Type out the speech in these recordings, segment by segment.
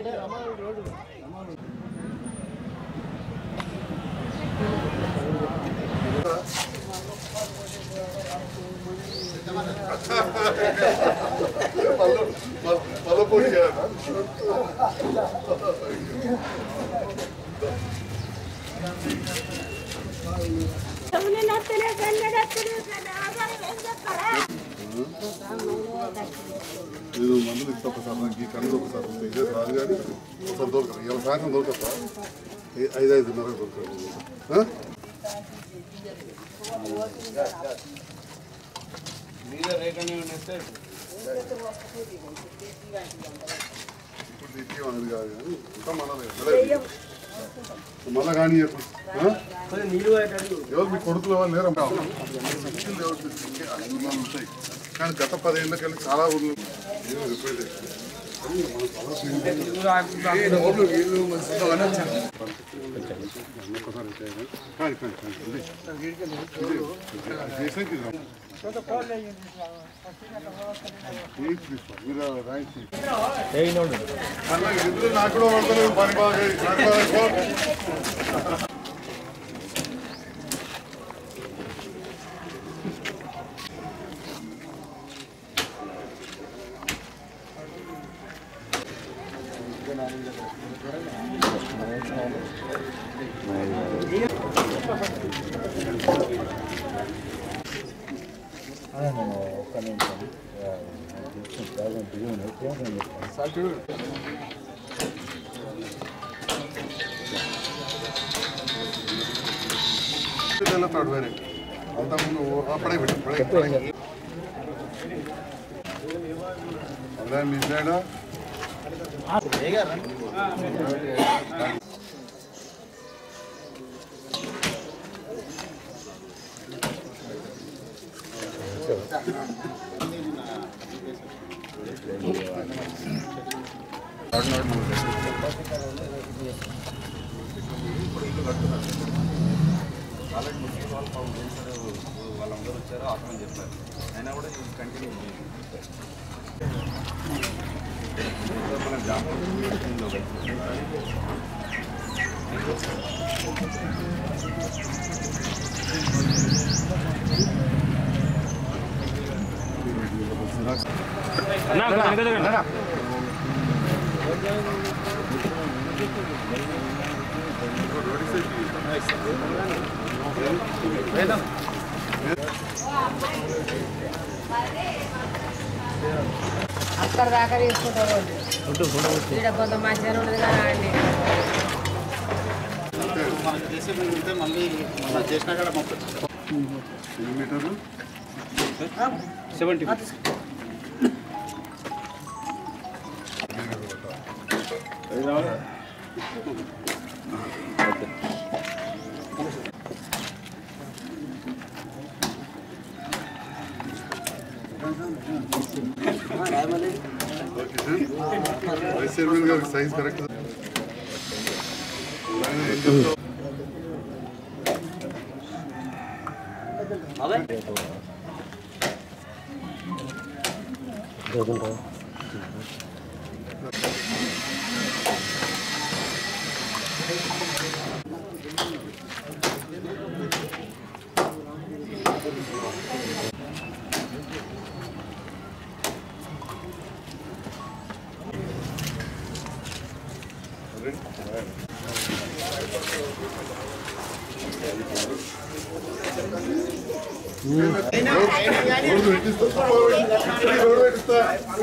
నేను మందులు ఇస్తా ఒకసారి నాకు ఈ కళ్ళు ఒకసారి వస్తాయి ఇదే రాదు కానీ ఒకసారి దొరకదు ఇలా సాయంత్రం దొరకతా ఐదు ఐదున్నర దొరకదు ఆ? ఇప్పుడు దీనికి మనది కాదు కానీ ఇంకా మనదే మళ్ళా కానీ ఎవరు మీ కొడుకులు ఎవరు లేరు శక్తులు ఎవరు మీకు అన్ని వాళ్ళు ఉంటాయి కానీ గత పదేళ్ళకెళ్ళి చాలా ఊళ్ళు ఏమో రిపేర్ చేశారు. కానీ మన సమస్య ఏంటి? ఒక్కసారి వచ్చాయి. కానీ, కానీ, కానీ, ఉంది. ఇది చేసేది ఇది. ఏం తీసుకో, మీరు రాయించి. అలా ఇద్దరు నాకు కూడా పడతలేదు పని బాగా పని బాగా ఎక్కువ. వెళ్తాడు వేరే అంతకుముందు అప్పుడే పెట్టి అప్పుడే అదే మీ సైడా వాళ్ళందరూ వచ్చారు ఆపమని చెప్పారు అయినా కూడా ఇది కంటిన్యూ మన జాబ్ అక్కడ దాకా తీసుకుంటారు ఇక్కడ కొంత మంచిగా ఉండదు కదా అండి మనకి చేసే ఉంటే మళ్ళీ మనం చేసినా కూడా మొత్తం ఎన్ని మీటర్లు సెవెంటీ వైస్ చైర్మన్ గారికి సైజ్ కరెక్ట్ ఆయన ఏం చెప్తావు? రోడ్డు పెట్టిస్తా రోడ్డు పెట్టిస్తా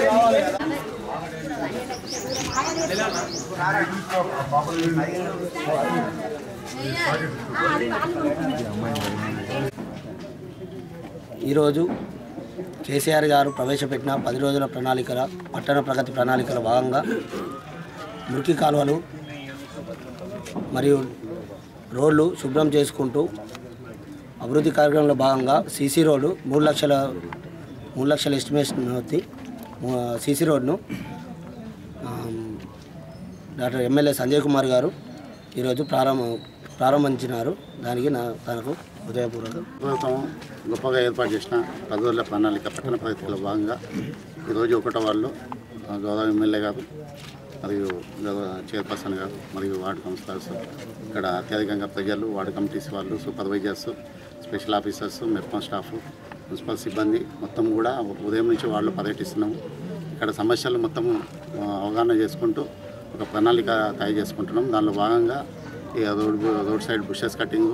ఈరోజు కేసీఆర్ గారు ప్రవేశపెట్టిన పది రోజుల ప్రణాళికల పట్టణ ప్రగతి ప్రణాళికల భాగంగా మురికి కాలువలు మరియు రోడ్లు శుభ్రం చేసుకుంటూ అభివృద్ధి కార్యక్రమంలో భాగంగా సీసీ రోడ్డు మూడు లక్షల మూడు లక్షల ఎస్టిమేషన్ వచ్చి సీసీ రోడ్ను ఆ, డాక్టర్ ఎమ్మెల్యే సంజయ్ కుమార్ గారు ఈరోజు ప్రారంభ ప్రారంభించినారు దానికి నా తనకు హృదయపూర్వక ప్రభుత్వం గొప్పగా ఏర్పాటు చేసిన పది రోజుల ప్రణాళిక పట్టణ ప్రగతిలో భాగంగా ఈరోజు ఒకటో వాళ్ళు ఆ, గౌరవ ఎమ్మెల్యే గారు మరియు గౌరవ చైర్పర్సన్ గారు మరియు వార్డు కౌన్సిలర్స్ ఇక్కడ అత్యధికంగా ప్రజలు వార్డు కమిటీస్ వాళ్ళు supervisors special officers MEPMA staff municipal సిబ్బంది మొత్తం కూడా ఉదయం నుంచి వాళ్ళు పర్యటిస్తున్నాము ఇక్కడ సమస్యలు మొత్తం ఆ, అవగాహన చేసుకుంటూ ఒక ప్రణాళిక తయారు చేసుకుంటున్నాం దానిలో భాగంగా ఈ road road side bushes cutting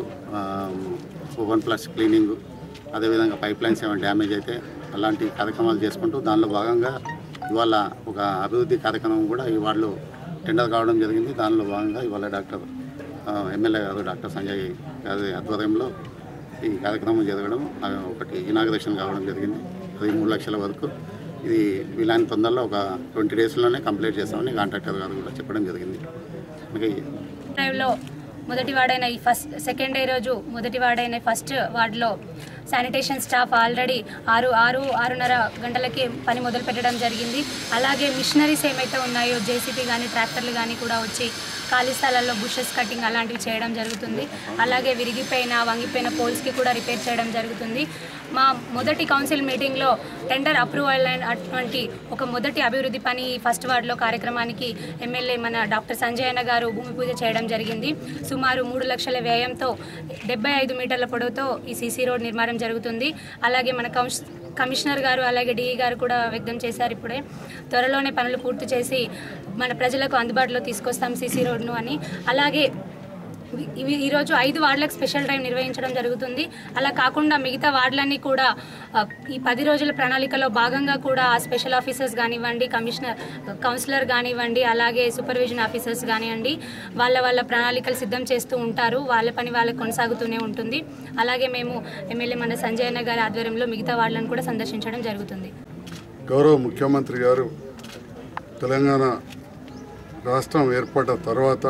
open plus cleaning అదేవిధంగా పైప్ లైన్స్ ఏమైనా డ్యామేజ్ అయితే అలాంటి కార్యక్రమాలు చేసుకుంటూ దానిలో భాగంగా ఇవాళ ఒక అభివృద్ధి కార్యక్రమం కూడా ఈ వాళ్ళు టెండర్ కావడం జరిగింది దానిలో భాగంగా ఇవాళ డాక్టర్ ఆ, ఎమ్మెల్యే గారు డాక్టర్ సంజయ్ గారి ఆధ్వర్యంలో ఈ కార్యక్రమం జరగడం ఆ, ఒకటి ఇనాగ్రేషన్ కావడం జరిగింది అది మూడు లక్షల వరకు ఇది వీలైన తొందరలో ఒక ట్వంటీ డేస్లోనే కంప్లీట్ చేస్తామని కాంట్రాక్టర్ గారు కూడా చెప్పడం జరిగింది మనకి డ్రైవ్లో మొదటి వార్డైన ఈ ఫస్ట్ సెకండ్ డే రోజు మొదటి వార్డైన ఫస్ట్ వార్డులో శానిటేషన్ స్టాఫ్ ఆల్రెడీ ఆరు ఆరు ఆరున్నర గంటలకి పని మొదలు పెట్టడం జరిగింది అలాగే మిషనరీస్ ఏమైతే ఉన్నాయో జేసీపీ కానీ ట్రాక్టర్లు కానీ కూడా వచ్చి ఖాళీ స్థలాల్లో బుషెస్ కటింగ్ అలాంటివి చేయడం జరుగుతుంది అలాగే విరిగిపోయిన వంగిపోయిన పోల్స్కి కూడా రిపేర్ చేయడం జరుగుతుంది మా మొదటి కౌన్సిల్ మీటింగ్లో టెండర్ అప్రూవల్ అయిన అటువంటి ఒక మొదటి అభివృద్ధి పని ఈ ఫస్ట్ వార్డులో కార్యక్రమానికి ఎమ్మెల్యే మన డాక్టర్ సంజయ్ అన్న గారు భూమి పూజ చేయడం జరిగింది సుమారు మూడు లక్షల వ్యయంతో డెబ్బై ఐదు మీటర్ల పొడవుతో ఈ సీసీ రోడ్ నిర్మాణం జరుగుతుంది అలాగే మన కౌన్స్ కమిషనర్ గారు అలాగే డిఈ గారు కూడా వ్యక్తం చేశారు ఇప్పుడే త్వరలోనే పనులు పూర్తి చేసి మన ప్రజలకు అందుబాటులో తీసుకొస్తాం సీసీ రోడ్ను అని అలాగే ఇవి ఈరోజు ఐదు వార్డులకు స్పెషల్ డ్రైవ్ నిర్వహించడం జరుగుతుంది అలా కాకుండా మిగతా వార్డులన్నీ కూడా ఆ, ఈ పది రోజుల ప్రణాళికలో భాగంగా కూడా ఆ స్పెషల్ ఆఫీసర్స్ కానివ్వండి కమిషనర్ కౌన్సిలర్ కానివ్వండి అలాగే సూపర్విజన్ ఆఫీసర్స్ కానివ్వండి వాళ్ళ వాళ్ళ ప్రణాళికలు సిద్ధం చేస్తూ ఉంటారు వాళ్ళ పని వాళ్ళకి కొనసాగుతూనే ఉంటుంది అలాగే మేము ఎమ్మెల్యే మన సంజయ్ అన్న గారి ఆధ్వర్యంలో మిగతా వార్డులను కూడా సందర్శించడం జరుగుతుంది గౌరవ ముఖ్యమంత్రి గారు తెలంగాణ రాష్ట్రం ఏర్పడ్డ తర్వాత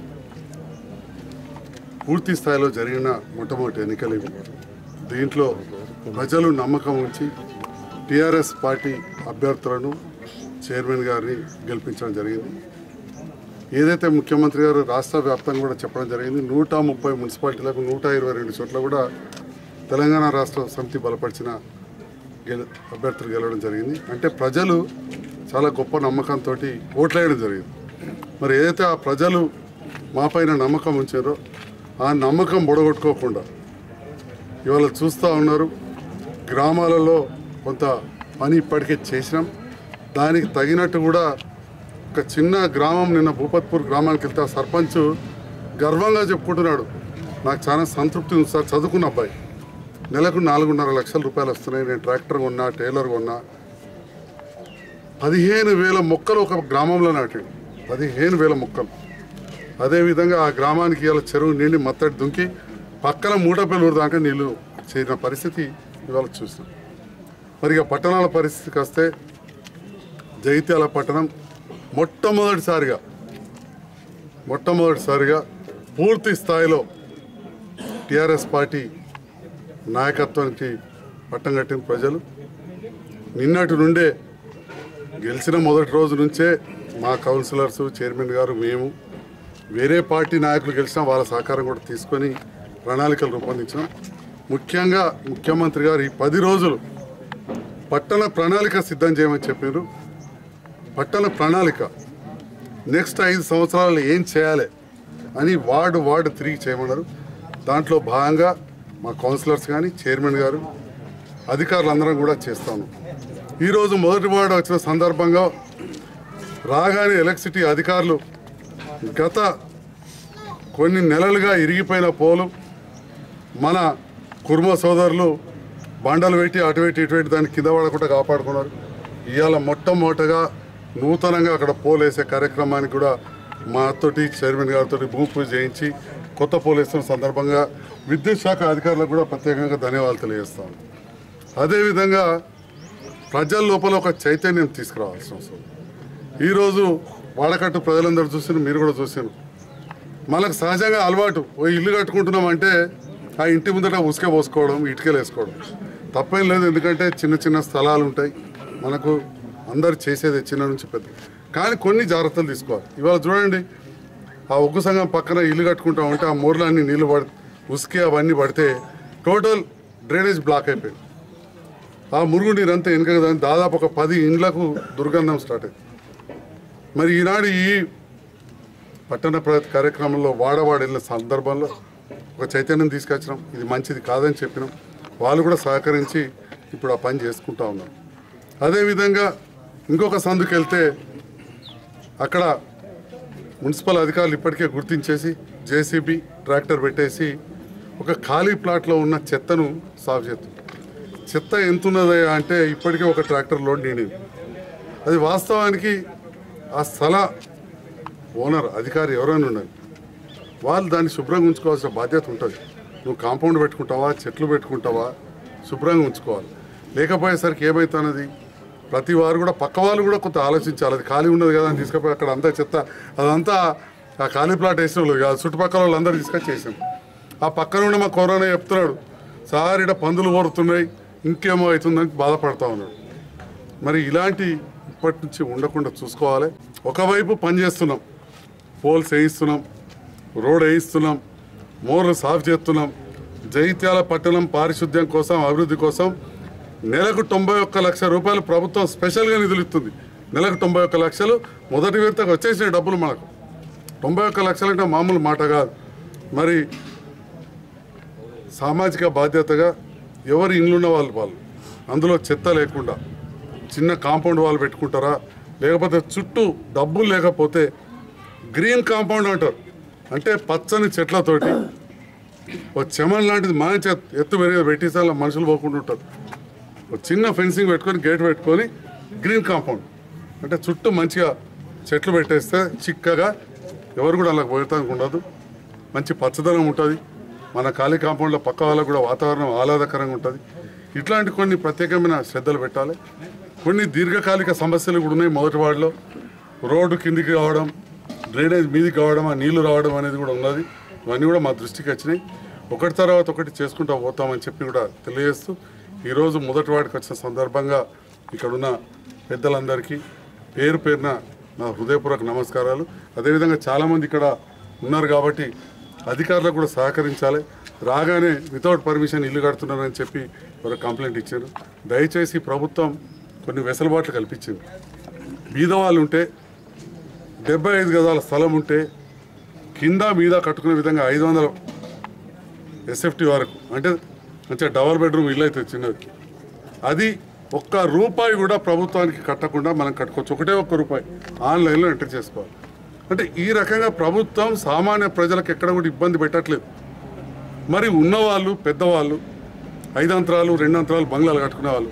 పూర్తి స్థాయిలో జరిగిన మొట్టమొదటి ఎన్నికలు ఇవి దీంట్లో ప్రజలు నమ్మకం ఉంచి టీఆర్ఎస్ పార్టీ అభ్యర్థులను చైర్మన్ గారిని గెలిపించడం జరిగింది ఏదైతే ముఖ్యమంత్రి గారు రాష్ట్ర వ్యాప్తంగా కూడా చెప్పడం జరిగింది నూట ముప్పై మున్సిపాలిటీలకు నూట ఇరవై రెండు చోట్ల కూడా తెలంగాణ రాష్ట్ర సమితి బలపరిచిన గెల అభ్యర్థులు గెలవడం జరిగింది అంటే ప్రజలు చాలా గొప్ప నమ్మకంతో ఓట్లేయడం జరిగింది మరి ఏదైతే ఆ ప్రజలు మాపైన నమ్మకం ఉంచారో ఆ నమ్మకం బొడగొట్టుకోకుండా ఇవాళ చూస్తూ ఉన్నారు గ్రామాలలో కొంత పని ఇప్పటికే చేసినాం దానికి తగినట్టు కూడా ఒక చిన్న గ్రామం నిన్న భూపత్పూర్ గ్రామానికి వెళ్తే ఆ సర్పంచ్ గర్వంగా చెప్పుకుంటున్నాడు నాకు చాలా సంతృప్తి ఉంది సార్ చదువుకున్న అబ్బాయి నెలకు నాలుగున్నర లక్షల రూపాయలు వస్తున్నాయి నేను ట్రాక్టర్ కొన్నా టైలర్ కొన్నా పదిహేను వేల మొక్కలు ఒక గ్రామంలో నాటాడు పదిహేను వేల మొక్కలు అదేవిధంగా ఆ గ్రామానికి ఇవాళ చెరువు నిండి మత్తడి దుంకి పక్కన మూటపల్లి దాకా నీళ్లు చేరిన పరిస్థితి ఇవాళ చూసినాం మరి ఇక పట్టణాల పరిస్థితికి వస్తే జగిత్యాల పట్టణం మొట్టమొదటిసారిగా మొట్టమొదటిసారిగా పూర్తి స్థాయిలో టీఆర్ఎస్ పార్టీ నాయకత్వానికి పట్టం కట్టిన ప్రజలు నిన్నటి నుండే గెలిచిన మొదటి రోజు నుంచే మా కౌన్సిలర్స్ చైర్మన్ గారు మేము వేరే పార్టీ నాయకులు గెలిచినా వాళ్ళ సహకారం కూడా తీసుకొని ప్రణాళికలు రూపొందించాం ముఖ్యంగా ముఖ్యమంత్రి గారు ఈ పది రోజులు పట్టణ ప్రణాళిక సిద్ధం చేయమని చెప్పారు పట్టణ ప్రణాళిక నెక్స్ట్ ఐదు సంవత్సరాలు ఏం చేయాలి అని వార్డు వార్డు తిరిగి చేయమన్నారు దాంట్లో భాగంగా మా కౌన్సిలర్స్ కానీ చైర్మన్ గారు అధికారులందరం కూడా చేస్తాను ఈరోజు మొదటి వార్డు వచ్చిన సందర్భంగా రాగానే ఎలక్ట్రిసిటీ అధికారులు గత కొన్ని నెలలుగా ఇరిగిపోయిన పోలు మన కుర్మ సోదరులు బండలు పెట్టి అటు పెట్టి ఇటు పెట్టి దాన్ని కింద పడకుండా కాపాడుకున్నారు ఇవాళ మొట్టమొదటగా నూతనంగా అక్కడ పోలు వేసే కార్యక్రమానికి కూడా మాతోటి చైర్మన్ గారితో భూమి పూజ చేయించి కొత్త పోలు వేస్తున్న సందర్భంగా విద్యుత్ శాఖ అధికారులకు కూడా ప్రత్యేకంగా ధన్యవాదాలు తెలియజేస్తాను అదేవిధంగా ప్రజల లోపల ఒక చైతన్యం తీసుకురావాల్సిన అవసరం ఈరోజు వాడకట్టు ప్రజలందరూ చూసిన మీరు కూడా చూసారు మనకు సహజంగా అలవాటు ఓ ఇల్లు కట్టుకుంటున్నామంటే ఆ ఇంటి ముందట ఉసుక పోసుకోవడం ఇటుకలు వేసుకోవడం తప్పేం లేదు ఎందుకంటే చిన్న చిన్న స్థలాలు ఉంటాయి మనకు అందరు చేసేది చిన్న నుంచి పెద్ద కానీ కొన్ని జాగ్రత్తలు తీసుకోవాలి ఇవాళ చూడండి ఆ ఉగ్గు సంఘం పక్కన ఇల్లు కట్టుకుంటా ఉంటే ఆ మూర్లన్నీ నీళ్లు పడి ఉసుకి అవన్నీ పడితే టోటల్ డ్రైనేజ్ బ్లాక్ అయిపోయింది ఆ మురుగు నీరంతా వెనుక దాదాపు ఒక పది ఇండ్లకు దుర్గంధం స్టార్ట్ అయింది మరి ఈనాడు ఈ పట్టణ ప్రగతి కార్యక్రమంలో వాడవాడ వెళ్ళిన సందర్భంలో ఒక చైతన్యం తీసుకొచ్చినాం ఇది మంచిది కాదని చెప్పినాం వాళ్ళు కూడా సహకరించి ఇప్పుడు ఆ పని చేసుకుంటా ఉన్నారు అదేవిధంగా ఇంకొక సందుకు వెళ్తే అక్కడ మున్సిపల్ అధికారులు ఇప్పటికే గుర్తించేసి జేసీబీ ట్రాక్టర్ పెట్టేసి ఒక ఖాళీ ప్లాట్లో ఉన్న చెత్తను సాగు చేస్తుంది చెత్త ఎంత ఉన్నదయ్యా అంటే ఇప్పటికే ఒక ట్రాక్టర్ లోడ్ నిండింది అది వాస్తవానికి ఆ స్థల ఓనర్ అధికారి ఎవరైనా ఉండాలి వాళ్ళు దాన్ని శుభ్రంగా ఉంచుకోవాల్సిన బాధ్యత ఉంటుంది నువ్వు కాంపౌండ్ పెట్టుకుంటావా చెట్లు పెట్టుకుంటావా శుభ్రంగా ఉంచుకోవాలి లేకపోయేసరికి ఏమవుతున్నది ప్రతి వారు కూడా పక్క వాళ్ళు కూడా కొంత ఆలోచించాలి అది ఖాళీ ఉన్నది కదా అని తీసుకుపోయి అక్కడ అంతా చెత్త అదంతా ఆ ఖాళీ ప్లాట్ వేసిన వాళ్ళు కాదు చుట్టుపక్కల వాళ్ళందరూ తీసుకొచ్చి చేసాం ఆ పక్కన ఉన్న మా కరోనా చెప్తున్నాడు సార్ ఇక్కడ పందులు కోరుతున్నాయి ఇంకేమో అవుతుందని బాధపడతా ఉన్నాడు మరి ఇలాంటి ఇప్పటి నుంచి ఉండకుండా చూసుకోవాలి ఒకవైపు పని చేస్తున్నాం పోల్స్ వేయిస్తున్నాం రోడ్ వేయిస్తున్నాం మోర్లు సాఫ్ చేస్తున్నాం జైత్యాల పట్టణం పారిశుద్ధ్యం కోసం అభివృద్ధి కోసం నెలకు తొంభై ఒక్క లక్ష రూపాయలు ప్రభుత్వం స్పెషల్గా నిధులు ఇస్తుంది నెలకు తొంభై ఒక్క లక్షలు మొదటి విడతకు వచ్చేసిన డబ్బులు మనకు తొంభై ఒక్క లక్షలు అంటే మామూలు మాట కాదు మరి సామాజిక బాధ్యతగా ఎవరి ఇండ్లున్న వాళ్ళు వాళ్ళు అందులో చెత్త లేకుండా చిన్న కాంపౌండ్ వాళ్ళు పెట్టుకుంటారా లేకపోతే చుట్టూ డబ్బులు లేకపోతే గ్రీన్ కాంపౌండ్ అంటారు అంటే పచ్చని చెట్లతోటి ఒక చెమన్ లాంటిది మంచి ఎత్తు పెరిగి పెట్టేసి అలా మనుషులు పోకుండా ఉంటారు ఒక చిన్న ఫెన్సింగ్ పెట్టుకొని గేట్ పెట్టుకొని గ్రీన్ కాంపౌండ్ అంటే చుట్టూ మంచిగా చెట్లు పెట్టేస్తే చిక్కగా ఎవరు కూడా అలా పోయటానికి ఉండదు మంచి పచ్చదనం ఉంటుంది మన ఖాళీ కాంపౌండ్లో పక్క వాళ్ళకు కూడా వాతావరణం ఆహ్లాదకరంగా ఉంటుంది ఇట్లాంటి కొన్ని ప్రత్యేకమైన శ్రద్ధలు పెట్టాలి కొన్ని దీర్ఘకాలిక సమస్యలు కూడా ఉన్నాయి మొదటి వాడిలో రోడ్డు కిందికి రావడం డ్రైనేజ్ మీదికి రావడం ఆ నీళ్లు రావడం అనేది కూడా ఉన్నది ఇవన్నీ కూడా మా దృష్టికి వచ్చినాయి ఒకటి తర్వాత ఒకటి చేసుకుంటూ పోతామని చెప్పి కూడా తెలియజేస్తూ ఈరోజు మొదటి వాడికి వచ్చిన సందర్భంగా ఇక్కడున్న పెద్దలందరికీ పేరు పేరున నా హృదయపూర్వక నమస్కారాలు అదేవిధంగా చాలామంది ఇక్కడ ఉన్నారు కాబట్టి అధికారులకు కూడా సహకరించాలి రాగానే వితౌట్ పర్మిషన్ ఇల్లు కడుతున్నారని చెప్పి ఒక కంప్లైంట్ ఇచ్చారు దయచేసి ప్రభుత్వం కొన్ని వెసులుబాట్లు కల్పించింది బీద వాళ్ళు ఉంటే డెబ్బై ఐదు గజాల స్థలం ఉంటే కింద మీద కట్టుకునే విధంగా ఐదు వందల ఎస్ఎఫ్టీ వరకు అంటే మంచిగా డబల్ బెడ్రూమ్ ఇల్లు అయితే చిన్నది అది ఒక్క రూపాయి కూడా ప్రభుత్వానికి కట్టకుండా మనం కట్టుకోవచ్చు ఒకటే ఒక్క రూపాయి ఆన్లైన్లో ఎంటర్ చేసుకోవాలి అంటే ఈ రకంగా ప్రభుత్వం సామాన్య ప్రజలకు ఎక్కడ కూడా ఇబ్బంది పెట్టట్లేదు మరి ఉన్నవాళ్ళు పెద్దవాళ్ళు ఐదంతరాలు రెండంతరాలు బంగ్లాలు కట్టుకునే వాళ్ళు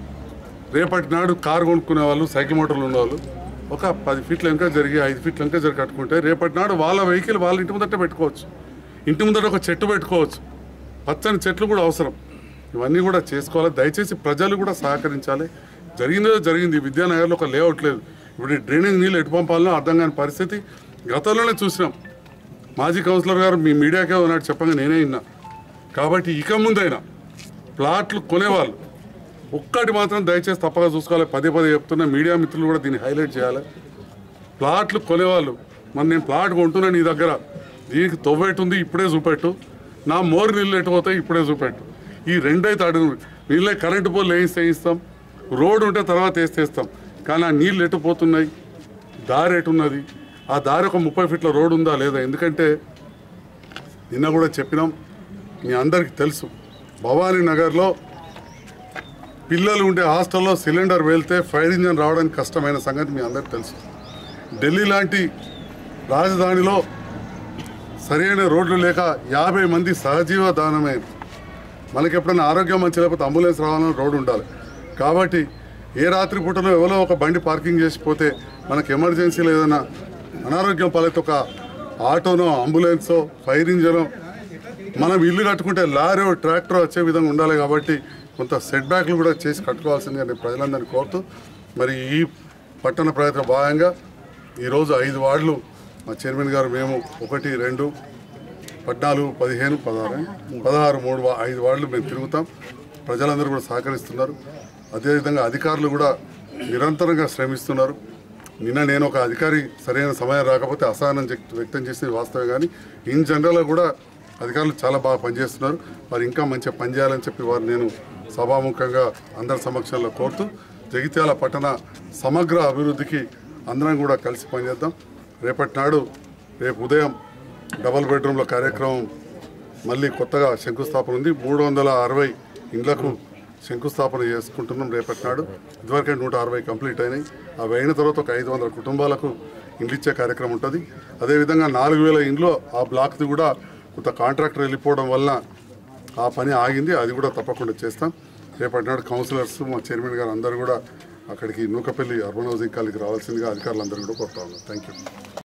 రేపటి నాడు కారు కొనుక్కునే వాళ్ళు సైకిల్ మోటార్లు ఉన్నవాళ్ళు ఒక పది ఫీట్ల వెనక జరిగి ఐదు ఫీట్ల వెనక జరిగి కట్టుకుంటే రేపటి నాడు వాళ్ళ వెహికల్ వాళ్ళ ఇంటి ముందట పెట్టుకోవచ్చు ఇంటి ముందట ఒక చెట్టు పెట్టుకోవచ్చు పచ్చని చెట్లు కూడా అవసరం ఇవన్నీ కూడా చేసుకోవాలి దయచేసి ప్రజలు కూడా సహకరించాలి జరిగిందో జరిగింది విద్యానగర్లో ఒక లేఅవుట్ లేదు ఇప్పుడు ఈ డ్రైనేజ్ నీళ్ళు ఎటు పంపాలనో అర్థం కాని పరిస్థితి గతంలోనే చూసినాం మాజీ కౌన్సిలర్ గారు మీ మీడియాకే ఉన్నాడు చెప్పగా నేనే విన్నా కాబట్టి ఇక ముందైనా ప్లాట్లు కొనేవాళ్ళు ఒక్కటి మాత్రం దయచేసి తప్పగా చూసుకోవాలి పదే పదే చెప్తున్నా మీడియా మిత్రులు కూడా దీన్ని హైలైట్ చేయాలి ప్లాట్లు కొనేవాళ్ళు మరి నేను ప్లాట్ కొంటున్నా నీ దగ్గర దీనికి తొవ్వెట్టుంది ఇప్పుడే చూపెట్టు నా మోరు నీళ్ళు ఎటు పోతాయి ఇప్పుడే చూపెట్టు ఈ రెండైతే అడుగు నీళ్ళే కరెంటు పోలు వేయిస్తే ఇస్తాం రోడ్డు ఉంటే తర్వాత వేస్తేస్తాం కానీ ఆ నీళ్ళు ఎటు పోతున్నాయి దారి ఎటున్నది ఆ దారి ఒక ముప్పై ఫీట్ల రోడ్డు ఉందా లేదా ఎందుకంటే నిన్న కూడా చెప్పినాం మీ అందరికీ తెలుసు భవానీ నగర్లో పిల్లలు ఉండే హాస్టల్లో సిలిండర్ వెళ్తే ఫైర్ ఇంజన్ రావడానికి కష్టమైన సంగతి మీ అందరికీ తెలుసు ఢిల్లీ లాంటి రాజధానిలో సరైన రోడ్లు లేక యాభై మంది సహజీవ దానమే మనకి ఎప్పుడైనా ఆరోగ్యం మంచి లేకపోతే అంబులెన్స్ రావాలని రోడ్డు ఉండాలి కాబట్టి ఏ రాత్రి పూటలో ఎవరో ఒక బండి పార్కింగ్ చేసిపోతే మనకి ఎమర్జెన్సీలో ఏదైనా అనారోగ్యం పాలైతే ఒక ఆటోనో అంబులెన్సో ఫైర్ ఇంజనో మనం ఇల్లు కట్టుకుంటే లారీ ట్రాక్టర్ వచ్చే విధంగా ఉండాలి కాబట్టి కొంత సెట్ బ్యాక్లు కూడా చేసి కట్టుకోవాల్సిందిగా నేను ప్రజలందరినీ కోరుతూ మరి ఈ పట్టణ ప్రయత్న భాగంగా ఈరోజు ఐదు వార్డులు మా చైర్మన్ గారు మేము ఒకటి రెండు పద్నాలుగు పదిహేను పదహారు పదహారు మూడు వా- ఐదు వార్డులు మేము తిరుగుతాం ప్రజలందరూ కూడా సహకరిస్తున్నారు అదేవిధంగా అధికారులు కూడా నిరంతరంగా శ్రమిస్తున్నారు నిన్న నేను ఒక అధికారి సరైన సమయం రాకపోతే అసహనం చెక్- వ్యక్తం చేసిన వాస్తవే కానీ ఇన్ జనరల్గా కూడా అధికారులు చాలా బాగా పనిచేస్తున్నారు వారు ఇంకా మంచిగా పనిచేయాలని చెప్పి వారు నేను సభాముఖంగా అందరి సమక్షంలో కోరుతూ జగిత్యాల పట్టణ సమగ్ర అభివృద్ధికి అందరం కూడా కలిసి పనిచేద్దాం రేపటి నాడు రేపు ఉదయం డబల్ బెడ్రూమ్ల కార్యక్రమం మళ్ళీ కొత్తగా శంకుస్థాపన ఉంది మూడు వందల అరవై ఇండ్లకు శంకుస్థాపన చేసుకుంటున్నాం రేపటి నాడు ఇదివరకే నూట అరవై కంప్లీట్ అయినాయి అవి అయిన తర్వాత ఒక ఐదు వందల కుటుంబాలకు ఇండ్లు ఇచ్చే కార్యక్రమం ఉంటుంది అదేవిధంగా నాలుగు వేల ఇండ్లు ఆ బ్లాక్ది కూడా కొంత కాంట్రాక్టర్ వెళ్ళిపోవడం వల్ల ఆ పని ఆగింది అది కూడా తప్పకుండా చేస్తాం రేపటి నాడు కౌన్సిలర్స్ మా చైర్మన్ గారు అందరూ కూడా అక్కడికి నూకపల్లి అర్బన్ హౌసింగ్ కాలనీకి రావాల్సిందిగా అధికారులందరూ కూడా కోరుతా ఉన్నాం థ్యాంక్ యూ